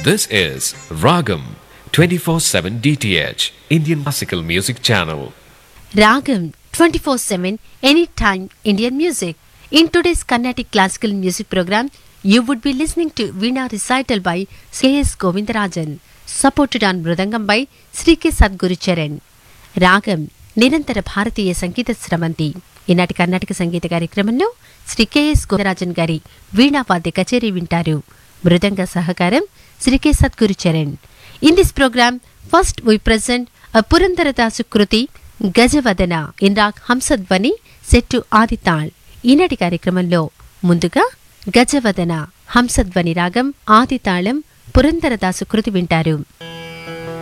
This is Ragam 24/7 DTH Indian Classical Music Channel. Ragam 24 7 anytime Indian music. In today's Carnatic classical music program, you would be listening to Veena recital by C.S. Govindarajan, supported on Mridangam by Sri K. Sadguru Charan. రాగం నిరంతర భారతీయ సంగీత స్రవంతి ఈనాటి కర్ణాటక సంగీత కార్యక్రమంలో Shri K S గోదరాజన్ గారి వీణావాద్య కచేరీ వింటారు మృదంగ సహకారం Sri K Sadguru Charan in this programme first we present a Purandaradasu kriti Gajavadana in raag Hamsadhwani set Adi taal ఈనాటి కార్యక్రమంలో ముందుగా గజవదన హంసధ్వని రాగం ఆదితాళం పురందరదాసు కృతి వింటారు